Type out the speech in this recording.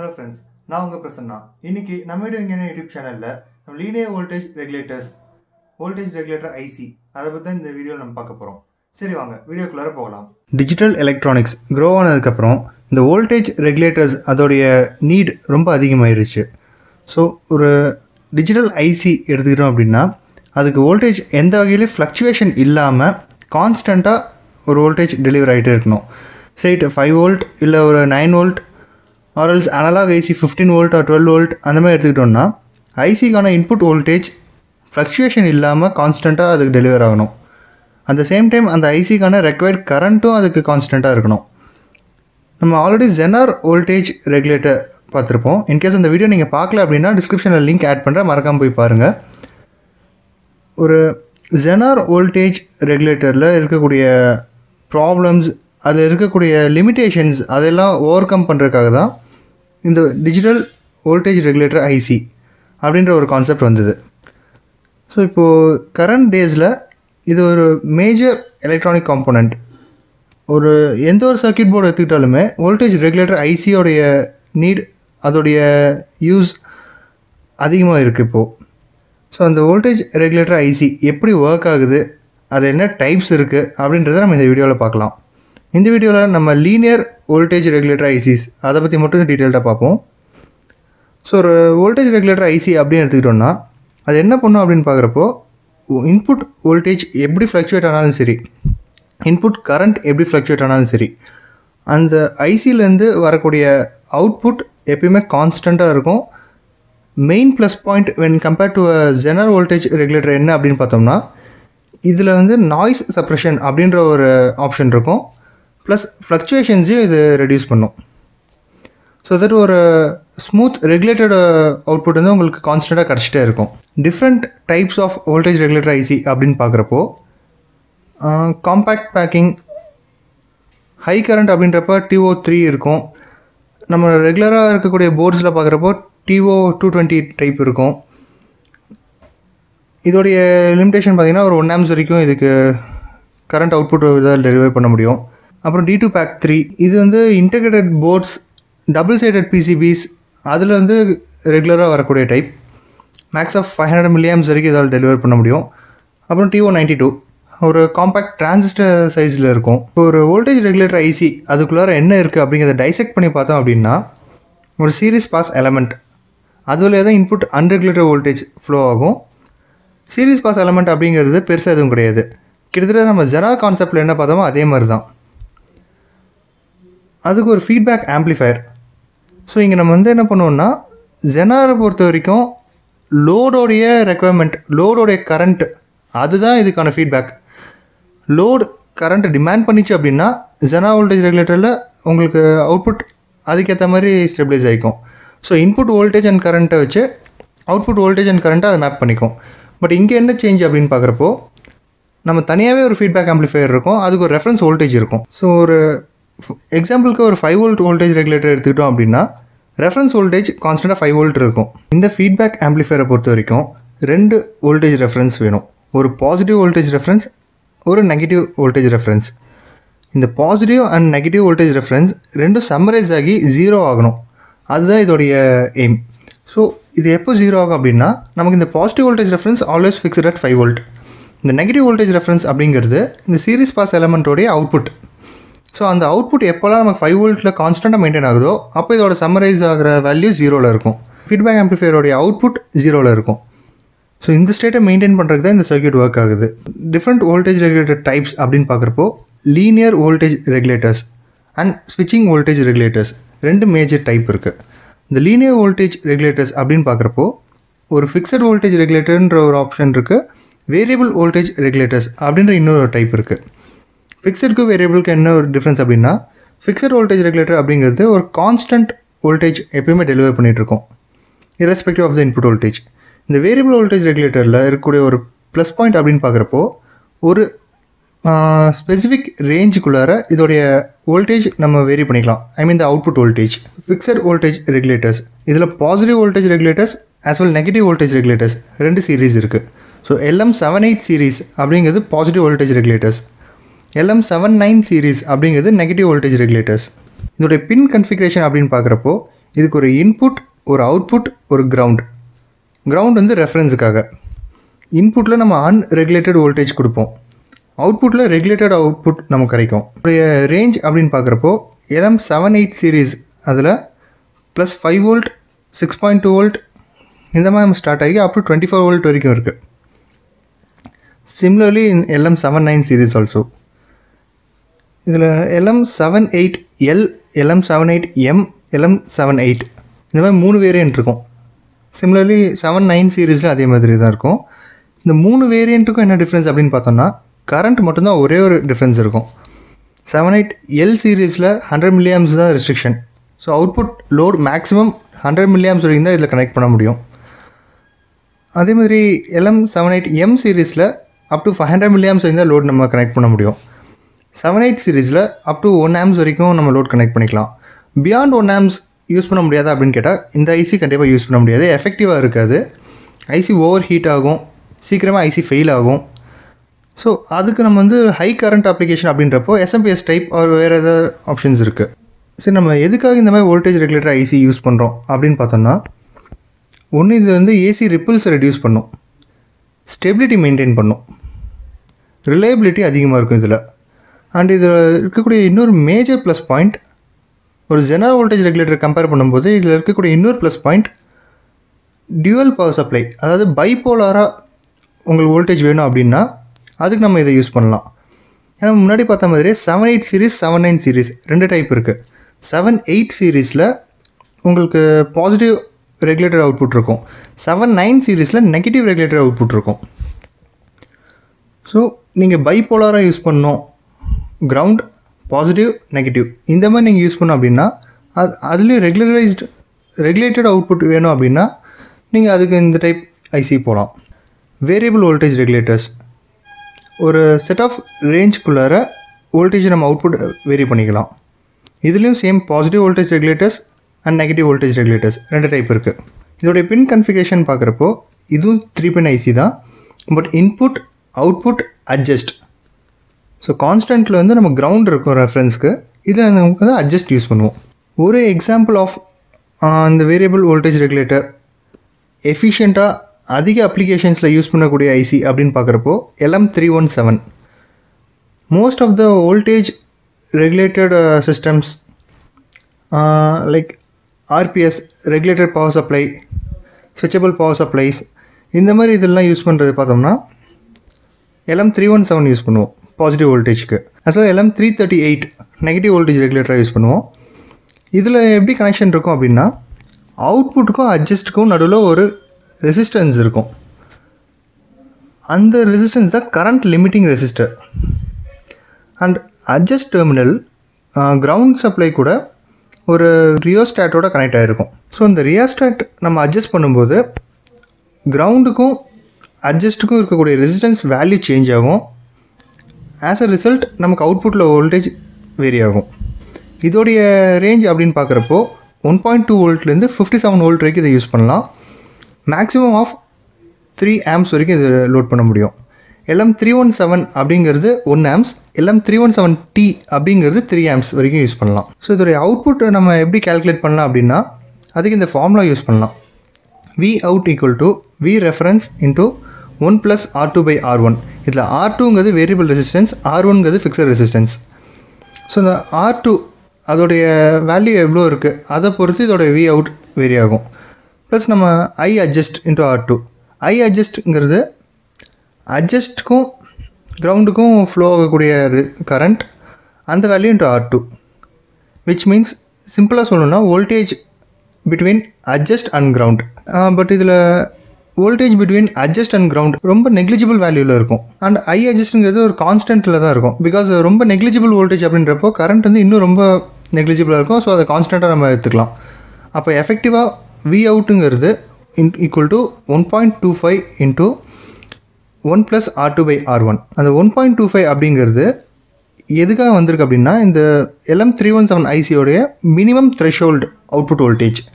hello friends நான் உங்கள் பிரசன்னா இன்னைக்கு நம்ம வீடியோ இங்கே யூடியூப் சேனலில் நம்ம linear voltage regulators voltage regulator IC அதை பற்றி தான் இந்த வீடியோவில் நம்ம பார்க்க போகிறோம் சரி வாங்க வீடியோக்குள்ளார போகலாம் டிஜிட்டல் எலக்ட்ரானிக்ஸ் க்ரோ ஆனதுக்கப்புறம் இந்த வோல்டேஜ் ரெகுலேட்டர்ஸ் அதோடைய நீட் ரொம்ப அதிகமாயிருச்சு ஸோ ஒரு டிஜிட்டல் ஐசி எடுத்துக்கிட்டோம் அப்படின்னா அதுக்கு வோல்டேஜ் எந்த வகையிலையும் ஃப்ளக்சுவேஷன் இல்லாமல் கான்ஸ்டண்ட்டாக ஒரு வோல்டேஜ் டெலிவர் ஆகிட்டே இருக்கணும் சைட் ஃபைவ் வோல்ட் இல்லை ஒரு நைன் வோல்ட் ஆர்எல்ஸ் analog IC fifteen volt or twelve volt அந்த மாதிரி எடுத்துக்கிட்டோம்னா ஐசிக்கான இன்புட் வோல்டேஜ் ஃப்ளக்சுவேஷன் இல்லாமல் கான்ஸ்டண்ட்டாக அதுக்கு டெலிவர் ஆகணும் அட் த சேம் டைம் அந்த ஐசிக்கான ரெக்வயர்ட் கரண்ட்டும் அதுக்கு கான்ஸ்டண்ட்டாக இருக்கணும் நம்ம ஆல்ரெடி ஜெனார் வோல்டேஜ் ரெகுலேட்டர் பார்த்துருப்போம் இன்கேஸ் அந்த வீடியோ நீங்கள் பார்க்கல அப்படின்னா டிஸ்கிரிப்ஷனில் லிங்க் ஆட் பண்ணுறேன் மறக்காமல் போய் பாருங்கள் ஒரு ஜெனார் வோல்டேஜ் ரெகுலேட்டரில் இருக்கக்கூடிய ப்ராப்ளம்ஸ் அதில் இருக்கக்கூடிய லிமிட்டேஷன்ஸ் அதெல்லாம் ஓவர் கம் பண்ணுறதுக்காக தான் இந்த டிஜிட்டல் வோல்டேஜ் ரெகுலேட்டர் ஐசி அப்படின்ற ஒரு கான்செப்ட் வந்தது ஸோ இப்போது கரண்ட் டேஸில் இது ஒரு மேஜர் எலக்ட்ரானிக் காம்போனண்ட் ஒரு எந்த ஒரு சர்க்கியூட் போர்டு எடுத்துக்கிட்டாலுமே வோல்டேஜ் ரெகுலேட்டர் ஐசியோடைய நீட் அதோடைய யூஸ் அதிகமாக இருக்குது இப்போது ஸோ அந்த வோல்டேஜ் ரெகுலேட்டர் ஐசி எப்படி ஒர்க் ஆகுது அது என்ன டைப்ஸ் இருக்குது அப்படின்றத நம்ம இந்த வீடியோவில் பார்க்கலாம் இந்த வீடியோவில் நம்ம லீனியர் வோல்டேஜ் ரெகுலேட்டர் ஐசிஸ் அதை பற்றி மட்டும் டீட்டெயில்டாக பார்ப்போம் ஸோ ஒரு வோல்டேஜ் ரெகுலேட்டர் ஐசி அப்படின்னு எடுத்துக்கிட்டோம்னா அது என்ன பண்ணும் அப்படின்னு பார்க்குறப்போ இன்புட் வோல்டேஜ் எப்படி ஃப்ளக்சுவேட் ஆனாலும் சரி இன்புட் கரண்ட் எப்படி ஃப்ளக்சுவேட் ஆனாலும் சரி அந்த ஐசிலேருந்து வரக்கூடிய அவுட்புட் எப்பயுமே கான்ஸ்டண்ட்டாக இருக்கும் main plus point when compared to zener voltage regulator என்ன அப்படின்னு பார்த்தோம்னா இதில் வந்து நாய்ஸ் சப்ரெஷன் அப்படின்ற ஒரு ஆப்ஷன் இருக்கும் ப்ளஸ் ஃப்ளக்சுவேஷன்ஸையும் இது ரெடியூஸ் பண்ணும் ஸோ தட் ஒரு ஸ்மூத் ரெகுலேட்டட் அவுட்புட் வந்து உங்களுக்கு கான்ஸ்டண்ட்டாக கிடச்சிட்டே இருக்கும் different types of voltage regulator IC அப்படின்னு பார்க்குறப்போ காம்பேக்ட் பேக்கிங் ஹை கரண்ட் அப்படின்றப்ப டிஓ த்ரீ இருக்கும் நம்ம ரெகுலராக இருக்கக்கூடிய போர்ட்ஸில் பார்க்குறப்போ டிஓ டூ டுவெண்ட்டி டைப் இருக்கும் இதோடைய லிமிடேஷன் பார்த்திங்கன்னா ஒரு ஒன் ஆம்ஸ் வரைக்கும் இதுக்கு கரண்ட் அவுட்புட் இதாக டெலிவர் பண்ண முடியும் அப்புறம் டி டூ பேக் த்ரீ இது வந்து integrated boards double sided PCBs அதில் வந்து ரெகுலராக வரக்கூடிய type max of five hundred milliamps வரைக்கும் இதால் டெலிவர் பண்ண முடியும் அப்புறம் டிஓ நைன்டி டூ ஒரு காம்பேக்ட் டிரான்சிஸ்டர் சைஸில் இருக்கும் இப்போ ஒரு வோல்டேஜ் ரெகுலேட்டர் ஐசி அதுக்குள்ளார என்ன இருக்குது அப்படிங்கிறத டைசெக்ட் பண்ணி பார்த்தோம் அப்படின்னா ஒரு சீரிஸ் பாஸ் எலமெண்ட் அதுவில் தான் இன்புட் அன்ரெகுலேட்டர் வோல்டேஜ் ஃப்ளோ ஆகும் சீரிஸ் பாஸ் எலமெண்ட் அப்படிங்கிறது பெருசாக எதுவும் கிடையாது கிட்டத்தட்ட நம்ம ஜெனா கான்செப்டில் என்ன பார்த்தோமோ அதே மாதிரி தான் அதுக்கு ஒரு ஃபீட்பேக் ஆம்ப்ளிஃபயர் ஸோ இங்கே நம்ம வந்து என்ன பண்ணுவோம்னா ஜெனாரை பொறுத்த வரைக்கும் லோடோடைய ரெக்குவயர்மெண்ட் லோடோடைய கரண்ட் அதுதான் இதுக்கான ஃபீட்பேக் லோடு கரண்ட் டிமாண்ட் பண்ணிச்சு அப்படின்னா ஜெனா வோல்டேஜ் ரெகுலேட்டரில் உங்களுக்கு அவுட்புட் அதுக்கேற்ற மாதிரி ஸ்டெபிளைஸ் ஆகிக்கும் ஸோ இன்புட் வோல்டேஜ் அண்ட் கரண்ட்டை வச்சு அவுட்புட் வோல்டேஜ் அண்ட் கரண்ட்டை அதை மேப் பண்ணிக்கும் பட் இங்கே என்ன சேஞ்ச் அப்படின்னு பார்க்குறப்போ நம்ம தனியாகவே ஒரு ஃபீட்பேக் ஆம்ப்ளிஃபையர் இருக்கும் அதுக்கு ஒரு ரெஃபரன்ஸ் வோல்டேஜ் இருக்கும் ஸோ ஒரு எக்ஸாம்பிளுக்கு ஒரு ஃபைவ் வோல்ட் வோல்டேஜ் ரெகுலேட்டர் எடுத்துக்கிட்டோம் அப்படின்னா ரெஃபரன்ஸ் வோல்டேஜ் கான்ஸ்டண்ட்டாக ஃபைவ் வோல்ட் இருக்கும் இந்த ஃபீட்பேக் ஆம்ப்ளிஃபையரை பொறுத்த வரைக்கும் ரெண்டு வோல்டேஜ் ரெஃபரன்ஸ் வேணும் ஒரு பாசிட்டிவ் வோல்டேஜ் ரெஃபரன்ஸ் ஒரு நெகட்டிவ் வோல்டேஜ் ரெஃபரன்ஸ் இந்த positive and negative voltage reference ரெண்டும் சம்மரைஸ் ஆகி ஜீரோ ஆகணும் அதுதான் இதோடைய எய்ம் ஸோ இது எப்போ ஜீரோ ஆகும் அப்படின்னா நமக்கு இந்த positive voltage reference always fixed at five volt இந்த நெகட்டிவ் வோல்டேஜ் ரெஃபரன்ஸ் அப்படிங்கிறது இந்த சீரிஸ் பாஸ் எலமெண்ட்டோடைய அவுட்புட் ஸோ அந்த அவுட்புட் எப்போல்லாம் நமக்கு ஃபைவ் வோல்ட்டில் கான்ஸ்டண்ட்டாக மெயின்டைன் ஆகுதோ அப்போ இதோட சம்மரைஸ் ஆகிற வேல்யூ ஜீரோவில் இருக்கும் ஃபீட்பேக் ஆம்ப்ளிஃபையரோடைய அவுட்புட் ஜீரோவில் இருக்கும் ஸோ இந்த ஸ்டேட்டை மெயின்டைன் பண்ணுறதுக்கு தான் இந்த சர்க்கியூட் ஒர்க் ஆகுது டிஃப்ரெண்ட் வோல்டேஜ் ரெகுலேட்டர் டைப்ஸ் அப்படின்னு பார்க்குறப்போ லீனியர் வோல்டேஜ் ரெகுலேட்டர்ஸ் அண்ட் ஸ்விட்சிங் வோல்டேஜ் ரெகுலேட்டர்ஸ் ரெண்டு மேஜர் டைப் இருக்குது இந்த லீனியர் வோல்டேஜ் ரெகுலேட்டர்ஸ் அப்படின்னு பார்க்குறப்போ ஒரு ஃபிக்ஸட் வோல்டேஜ் ரெகுலேட்டர்ன்ற ஒரு ஆப்ஷன் இருக்குது வேரியபிள் வோல்டேஜ் ரெகுலேட்டர்ஸ் அப்படின்ற இன்னொரு டைப் இருக்குது ஃபிக்ஸடுக்கு வேரியபிளுக்கு என்ன ஒரு டிஃப்ரென்ஸ் அப்படின்னா ஃபிக்ஸட் வோல்டேஜ் ரெகுலேட்டர் அப்படிங்கிறது ஒரு கான்ஸ்டன்ட் வோல்டேஜ் எப்பயுமே டெலிவர் பண்ணிகிட்ருக்கோம் irrespective of the input voltage இந்த வேரியபிள் வோல்டேஜ் ரெகுலேட்டரில் இருக்கக்கூடிய ஒரு ப்ளஸ் பாயிண்ட் அப்படின்னு பார்க்குறப்போ ஒரு ஸ்பெசிஃபிக் ரேஞ்சுக்குள்ளார இதோடைய வோல்டேஜ் நம்ம வேரி பண்ணிக்கலாம் I mean the output voltage fixed voltage regulators இதில் positive voltage regulators as well negative voltage regulators ரெண்டு சீரீஸ் இருக்குது so LM seven eight series அப்படிங்கிறது positive voltage regulators LM seven nine series அப்படிங்கிறது negative voltage regulators இதோடைய pin configuration அப்படின்னு பார்க்குறப்போ இதுக்கு ஒரு இன்புட் ஒரு அவுட்புட் ஒரு கிரவுண்ட் கிரவுண்ட் வந்து ரெஃபரன்ஸுக்காக இன்புட்டில் நம்ம அன்ரெகுலேட்டட் வோல்டேஜ் கொடுப்போம் அவுட்புட்டில் ரெகுலேட்டட் அவுட்புட் நமக்கு கிடைக்கும் உடைய ரேஞ்ச் அப்படின்னு பார்க்குறப்போ எலம் செவன் எயிட் சீரீஸ் அதில் plus five volt six point two volt இந்த மாதிரி நம்ம ஸ்டார்ட் ஆகி up to twenty four volt வரைக்கும் இருக்குது similarly in LM seven nine series also இதில் LM seven eight L LM seven eight M LM seven eight இந்த மாதிரி மூணு வேரியன்ட் இருக்கும் சிமிலர்லி செவன் நைன் சீரீஸில் அதே மாதிரி தான் இருக்கும் இந்த மூணு வேரியண்ட்டுக்கும் என்ன டிஃப்ரென்ஸ் அப்படின்னு பார்த்தோம்னா கரண்ட் மட்டும்தான் ஒரே ஒரு டிஃப்ரென்ஸ் இருக்கும் செவன் எயிட் எல் சீரீஸில் ஹண்ட்ரட் மில்லியம்ஸ் தான் restriction so output load maximum hundred milliamps வரைக்கும் தான் இதில் கனெக்ட் பண்ண முடியும் அதே மாதிரி எல்எம் செவன் எயிட் எம் சீரீஸில் up to five hundred milliamps வரைக்கும் தான் லோட் நம்ம கனெக்ட் பண்ண முடியும் செவன் எயிட் சீரீஸில் அப் டு ஒன் ஆம்ஸ் வரைக்கும் நம்ம லோட் கனெக்ட் பண்ணிக்கலாம் பியாண்ட் ஒன் ஆம்ஸ் யூஸ் பண்ண முடியாதா அப்படின்னு கேட்டால் இந்த ஐசி கண்டிப்பாக யூஸ் பண்ண முடியாது எஃபெக்டிவாக இருக்காது ஐசி ஓவர் ஹீட் ஆகும் சீக்கிரமாக ஐசி ஃபெயில் ஆகும் ஸோ அதுக்கு நம்ம வந்து ஹை கரண்ட் அப்ளிகேஷன் அப்படின்றப்போ எஸ்எம்பிஎஸ் டைப் ஒரு வேறு ஏதாவது ஆப்ஷன்ஸ் இருக்குது சரி நம்ம எதுக்காக இந்த மாதிரி வோல்டேஜ் ரெகுலேட்டர் ஐசி யூஸ் பண்ணுறோம் அப்படின்னு பார்த்தோம்னா ஒன்று இது வந்து ஏசி ரிப்பிள்ஸை ரெடியூஸ் பண்ணும் ஸ்டெபிலிட்டி மெயின்டைன் பண்ணும் ரிலையபிலிட்டி அதிகமாக இருக்கும் இதில் அண்ட் இதில் இருக்கக்கூடிய இன்னொரு மேஜர் ப்ளஸ் பாயிண்ட் ஒரு ஜெனரல் வோல்டேஜ் ரெகுலேட்டர் கம்பேர் பண்ணும்போது இதில் இருக்கக்கூடிய இன்னொரு plus point dual power supply அதாவது பைப்போலாராக உங்களுக்கு வோல்டேஜ் வேணும் அப்படின்னா அதுக்கு நம்ம இதை யூஸ் பண்ணலாம் ஏன்னா முன்னாடி பார்த்த மாதிரி seven eight series seven nine series ரெண்டு டைப் இருக்குது செவன் எயிட் சீரீஸில் உங்களுக்கு பாசிட்டிவ் ரெகுலேட்டர் அவுட்புட் இருக்கும் செவன் நைன் சீரீஸில் நெகட்டிவ் ரெகுலேட்டர் அவுட்புட் இருக்கும் ஸோ நீங்கள் பைப்போலாராக யூஸ் பண்ணோம் கிரவுண்ட் பாசிட்டிவ் நெகட்டிவ் இந்த மாதிரி நீங்கள் யூஸ் பண்ணோம் அப்படின்னா அது அதுலேயும் ரெகுலரைஸ்டு ரெகுலேட்டட் அவுட்புட் வேணும் அப்படின்னா நீங்கள் அதுக்கு இந்த டைப் ஐசி போகலாம் வேரியபிள் வோல்டேஜ் ரெகுலேட்டர்ஸ் ஒரு செட் ஆஃப் ரேஞ்சுக்குள்ளார வோல்டேஜ் நம்ம அவுட்புட் வேரி பண்ணிக்கலாம் இதுலேயும் same positive voltage regulators and negative voltage regulators ரெண்டு டைப் இருக்குது இதோடைய பின் கன்ஃபிகேஷன் பார்க்குறப்போ இதுவும் த்ரீ பின் ஐசி தான் but input output adjust so கான்ஸ்டன்ட்டில் வந்து நம்ம கிரவுண்ட் இருக்கும் ரெஃபரன்ஸ்க்கு இதை நமக்கு வந்து அட்ஜஸ்ட் யூஸ் பண்ணுவோம் ஒரு எக்ஸாம்பிள் ஆஃப் இந்த வேரியபிள் வோல்டேஜ் ரெகுலேட்டர் எஃபிஷியண்ட்டாக அதிக அப்ளிகேஷன்ஸில் யூஸ் பண்ணக்கூடிய ஐசி அப்படின்னு பார்க்குறப்போ LM three one seven most of the voltage regulated systems like RPS regulated power supply switchable power supplies இந்த மாதிரி இதெல்லாம் யூஸ் பண்ணுறது பார்த்தோம்னா LM three one seven use பண்ணுவோம் பாசிட்டிவ் வோல்டேஜ்க்கு as well LM three thirty eight negative voltage ரெகுலேட்டராக use பண்ணுவோம் இதில் எப்படி கனெக்ஷன் இருக்கும் அப்படின்னா அவுட்புட்டுக்கும் அட்ஜஸ்ட்டுக்கும் நடுவில் ஒரு ரெசிஸ்டன்ஸ் இருக்கும் அந்த ரெசிஸ்டன்ஸ் தான் current limiting resistor and adjust terminal ground supply கூட ஒரு ரியோஸ்டாட்டோட கனெக்ட் ஆகிருக்கும் ஸோ இந்த ரியோஸ்டாட் நம்ம அட்ஜஸ்ட் பண்ணும்போது கிரவுண்டுக்கும் அட்ஜஸ்ட்டுக்கும் இருக்கக்கூடிய ரெசிஸ்டன்ஸ் வேல்யூ சேஞ்ச் ஆகும் ஆஸ் அ ரிசல்ட் நமக்கு அவுட்புட்டில் வோல்டேஜ் வேரி ஆகும் இதோடைய ரேஞ்ச் அப்படின்னு பார்க்குறப்போ ஒன் பாயிண்ட் டூ வோல்ட்லேருந்து ஃபிஃப்டி செவன் வோல்ட் வரைக்கும் இதை யூஸ் பண்ணலாம் மேக்ஸிமம் ஆஃப் த்ரீ ஆம்ஸ் வரைக்கும் இது லோட் பண்ண முடியும் எல்எம் த்ரீ ஒன் செவன் அப்படிங்கிறது one amps LM three one seven T அப்படிங்கிறது த்ரீ ஆம்ஸ் வரைக்கும் யூஸ் பண்ணலாம் ஸோ இதோடைய அவுட்புட் நம்ம எப்படி கால்குலேட் பண்ணலாம் அப்படின்னா அதுக்கு இந்த ஃபார்முலா யூஸ் பண்ணலாம் V out equal to V reference into one plus R two by R one இதில் ஆர் டூங்கிறது வேரியபிள் ரெசிஸ்டன்ஸ் ஆர் ஒன்ங்கிறது ஃபிக்ஸட் ரெசிஸ்டன்ஸ் ஸோ இந்த ஆர் டூ அதோடைய வேல்யூ எவ்வளோ இருக்குது அதை பொறுத்து இதோடைய வி அவுட் வேரி ஆகும் ப்ளஸ் நம்ம I adjust into R two I அட்ஜஸ்ட்ங்கிறது அட்ஜஸ்ட்டுக்கும் கிரவுண்டுக்கும் ஃப்ளோ ஆகக்கூடிய கரண்ட் அந்த value into R two which means சிம்பிளாக சொல்லணும்னா voltage between adjust and ground but இதில் voltage between adjust and ground ரொம்ப நெக்லிஜிபிள் வேல்யூவில் இருக்கும் அண்ட் ஐ அட்ஜஸ்ட்ங்கிறது ஒரு கான்ஸ்டன்ட்டில் தான் இருக்கும் பிகாஸ் ரொம்ப நெக்லிஜிபிள் வோல்டேஜ் அப்படின்றப்போ கரண்ட் வந்து இன்னும் ரொம்ப நெக்லிஜிபிளாக இருக்கும் ஸோ அதை கான்ஸ்டண்ட்டாக நம்ம எடுத்துக்கலாம் அப்போ எஃபெக்டிவாக வி அவுட்டுங்கிறது in equal to one point two five into one plus R two by R one அந்த ஒன் பாயிண்ட் டூ ஃபைவ் அப்படிங்கிறது எதுக்காக வந்திருக்கு அப்படின்னா இந்த எல்எம் த்ரீ ஒன் செவன் ஐசியோடைய மினிமம் த்ரெஷோல்டு அவுட்புட் வோல்டேஜ்